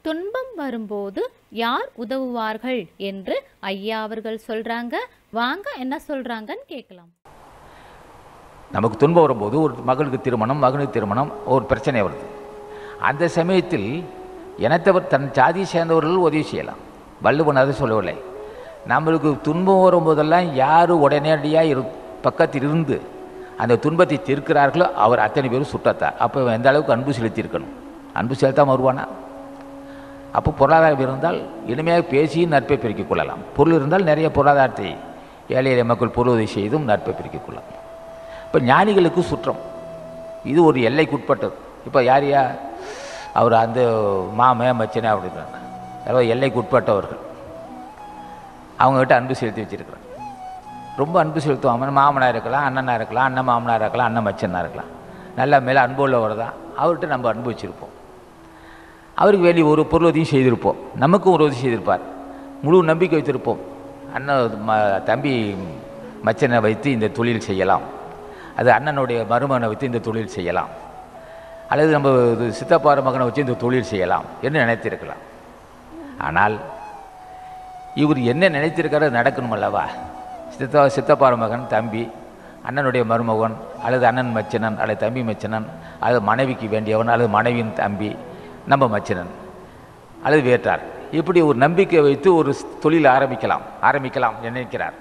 துன்பம் வரும்போது யார் உதவுவார்கள் என்று ஐயா அவர்கள் சொல்றாங்க வாங்க என்ன சொல்றாங்கன்னு கேட்கலாம் நமக்கு துன்பம் வரும்போது ஒரு மகளுக்கு திருமணம் மகனுக்கு திருமணம் ஒரு பிரச்சனை வருது அந்த சமயத்தில் இனத்தவர் தன் ஜாதியை சேர்ந்தவர்கள் உதவி செய்யலாம் வள்ளுவன் அதை சொல்லவில்லை நம்மளுக்கு துன்பம் வரும்போதெல்லாம் யார் உடனடியாக இரு பக்கத்தில் இருந்து அந்த துன்பத்தை தீர்க்கிறார்களோ அவர் அத்தனை பேரும் சுற்றத்தார் அப்போ இவன் எந்த அளவுக்கு அன்பு செலுத்தியிருக்கணும் அன்பு செலுத்தாமல் வருவானா அப்போ பொருளாதாரம் இருந்தால் இனிமையாக பேசி நட்பை பெருக்கிக் கொள்ளலாம் பொருள் இருந்தால் நிறைய பொருளாதாரத்தை ஏழை எளிய மக்கள் பொருள் உதவி செய்தும் நட்பை பெருக்கிக் கொள்ளலாம் இப்போ ஞானிகளுக்கு சுற்றம் இது ஒரு எல்லைக்குட்பட்டது இப்போ யார் யா அவர் அந்த மாமே மச்சனே அப்படின்றாங்க அதாவது எல்லைக்குட்பட்டவர்கள் அவங்ககிட்ட அன்பு செலுத்தி வச்சிருக்கிறாங்க ரொம்ப அன்பு செலுத்துவாங்க மாமனாக இருக்கலாம் அண்ணனாக இருக்கலாம் அண்ணன் மாமனாக இருக்கலாம் அண்ணன் மச்சனாக இருக்கலாம் நல்லா மேலே அன்பு உள்ளவர் தான் அவர்கிட்ட நம்ம அன்பு வச்சுருப்போம் அவருக்கு வேண்டிய ஒரு பொருள் உதவியும் செய்திருப்போம் நமக்கும் ஒரு உதவி செய்திருப்பார் முழு நம்பிக்கை வைத்திருப்போம் அண்ணன் ம தம்பி மச்சனை வைத்து இந்த தொழில் செய்யலாம் அது அண்ணனுடைய மருமகனை வைத்து இந்த தொழில் செய்யலாம் அல்லது நம்ம இது சித்தப்பார மகனை வச்சு இந்த தொழில் செய்யலாம் என்று நினைத்திருக்கலாம் ஆனால் இவர் என்ன நினைத்திருக்காரோ அது நடக்கணும் அல்லவா சித்தா சித்தப்பார மகன் தம்பி அண்ணனுடைய மருமகன் அல்லது அண்ணன் மச்சனன் அல்லது தம்பி மச்சனன் அல்லது மனைவிக்கு வேண்டியவன் அல்லது மனைவியின் தம்பி நம்ம மச்சனன் அல்லது வேற்றார் இப்படி ஒரு நம்பிக்கை வைத்து ஒரு தொழில் ஆரம்பிக்கலாம் ஆரம்பிக்கலாம் நினைக்கிறார்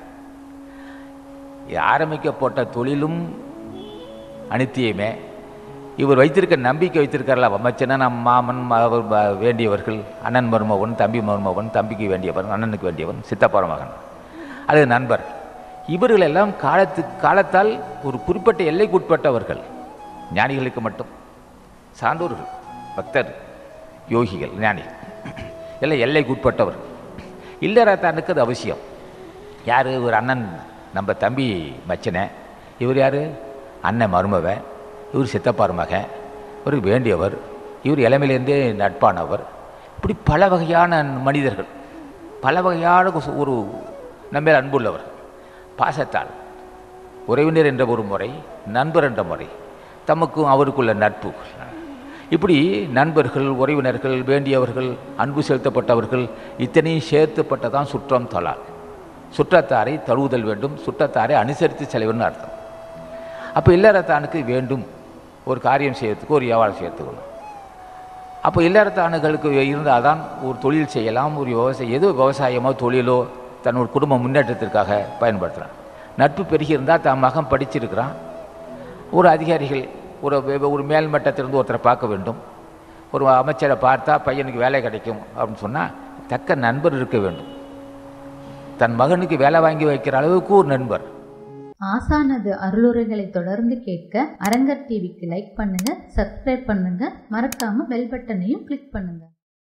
ஆரம்பிக்கப்பட்ட தொழிலும் அனித்தியமே இவர் வைத்திருக்க நம்பிக்கை வைத்திருக்கார்ல மச்சனன் நம் மாமன் அவர் ப- வேண்டியவர்கள் அண்ணன் மருமகன் தம்பி மருமகன் தம்பிக்கு வேண்டியவன் அண்ணனுக்கு வேண்டியவன் சித்தப்பார மகன் அல்லது நண்பர் இவர்கள் எல்லாம் காலத்து காலத்தால் ஒரு குறிப்பிட்ட எல்லைக்குட்பட்டவர்கள் ஞானிகளுக்கு மட்டும் சான்றோர்கள் பக்தர் யோகிகள் ஞானிகள் எல்லாம் எல்லைக்குட்பட்டவர்கள் இல்லறத்தானுக்கு அது அவசியம் யார் ஒரு அண்ணன் நம்ம தம்பி மச்சனை இவர் யார் அண்ணன் மருமவன் இவர் சித்தப்பார் மகன் இவர் வேண்டியவர் இவர் இளமையிலேருந்தே நட்பானவர் இப்படி பல வகையான மனிதர்கள் பல வகையான ஒரு- ஒரு நம்ம அன்புள்ளவர் பாசத்தால் உறவினர் என்ற ஒரு முறை நண்பர் என்ற முறை தமக்கும் அவருக்குள்ள நட்பு இப்படி நண்பர்கள் உறவினர்கள் வேண்டியவர்கள் அன்பு செலுத்தப்பட்டவர்கள் இத்தனையும் சேர்த்துப்பட்டதான் சுற்றம் தொழால் சுற்றத்தாரை தழுவுதல் வேண்டும் சுற்றத்தாரை அனுசரித்து செலவுன்னு அர்த்தம் அப்போ இல்லறத்தானுக்கு வேண்டும் ஒரு காரியம் செய்யறதுக்கு ஒரு வியாபாரம் செய்யறதுக்கு அப்போ இல்லறத்தானுகளுக்கு இருந்தால் தான் ஒரு தொழில் செய்யலாம் ஒரு விவசாயம் ஏதோ விவசாயமோ தொழிலோ தன்னோட குடும்ப முன்னேற்றத்திற்காக பயன்படுத்துகிறான் நட்பு பெருகி இருந்தால் தன் மகன் படிச்சிருக்கிறான் ஒரு அதிகாரிகள் ஒரு வெ- ஒரு மேல்மட்டத்திலிருந்து ஒருத்தரை பார்க்க வேண்டும் ஒரு அமைச்சரை பார்த்தா பையனுக்கு வேலை கிடைக்கும் அப்படின்னு சொன்னால் தக்க நண்பர் இருக்க வேண்டும் தன் மகனுக்கு வேலை வாங்கி வைக்கிற அளவுக்கு ஒரு நண்பர் ஆசானது அருளுரைகளை தொடர்ந்து கேட்க அரங்கர் டிவிக்கு லைக் பண்ணுங்க சப்ஸ்கிரைப் பண்ணுங்க மறக்காம பெல் பட்டனையும் கிளிக் பண்ணுங்க